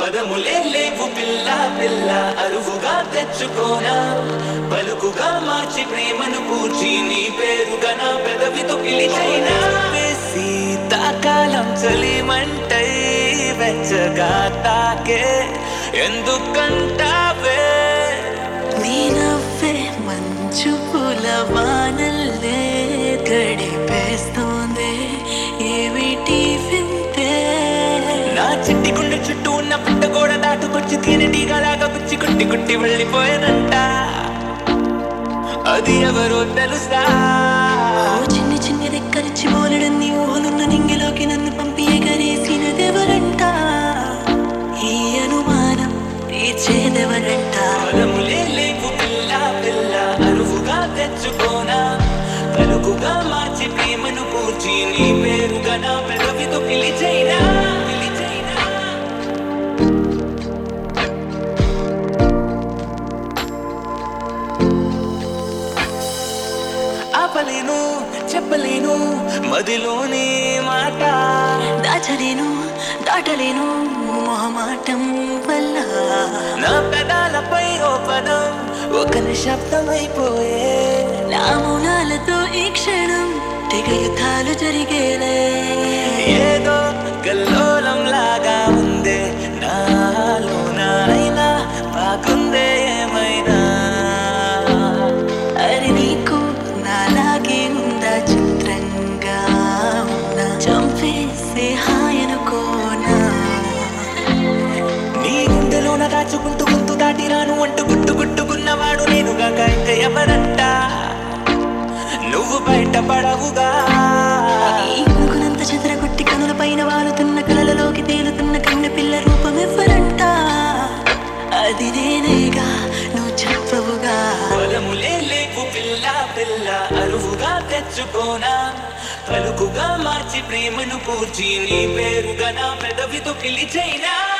పదములే లేవు పిల్ల పిల్ల అరువుగా తెచ్చుకోనా పలుకుగా మార్చి ప్రేమను పూచి నీ పేరుగా నా పెదవితో పిలిచైనా శీతాకాలం చలిమంటై వెచ్చగా తాకే ఎందుకంటావే నీ నవ్వే మంచు పూల వానల్లే గడిపేస్తోంది ఏమిటి వింతే నా చిట్టి గుండె చుట్టూ ఉన్న పుట్ట గోడ దాటుకొచ్చి తేనెటీగలాగా పుచ్చి కుట్టి కుట్టి వెళ్ళిపోయానంట అది ఎవరో తెలుసా ఓ చిన్ని చిన్ని రెక్కలిచ్చి బోలెడన్ని ఊహలున్న నింగిలోకి నన్ను పంపి ఎగరేసినదెవరంట ఈ అనుమానం తీర్చేదెవరంట పదములే లేవు పిల్ల పిల్ల అరువుగా తెచ్చుకోనా పలుకుగా మార్చి ప్రేమను కూర్చి నీ పేరుగా నా పెదవితో పిలిచైనా పిలిచైనా ఆపలేను చెప్పలేను మదిలోని మాట దాచలేను దాటలేను మొహమాటం వల్ల నా పెదాలపై ఓ పదం ఒక నిశ్శబ్దమైపోయే నా మౌనాలతో ఈ క్షణం తెగ యుద్ధాలు జరిగేలే ఏదో కల్లోలం లాగా ఉందే నాలోన అయినా బాగుందే ఏమైనా అరే నీకు నాలాగే ఉందా చిత్రంగా ఉన్నా చంపేసే హాయనుకోనా నీ గుండెలోన దాచుకుంటూ గుంతు దాటి రాను అంటూ గుట్టు గుట్టుకున్నవాడు నేనుగా ఇంకా ఎవరంట నువ్వు బయట పడవుగా ఈ కునుకునంత చెదరగొట్టి కనుల పైన వాలుతున్న కలలలోకి తేలుతున్న కన్నె పిల్ల రూపం ఎవ్వరంట అది నేనేగా నువ్వు చెప్పవుగా పొలములే లేవు పిల్ల పిల్ల అరువుగా తెచ్చుకోనా పలుకుగా మార్చి ప్రేమను కూర్చి నీ పేరుగా నా పెదవితో పిలిచైనా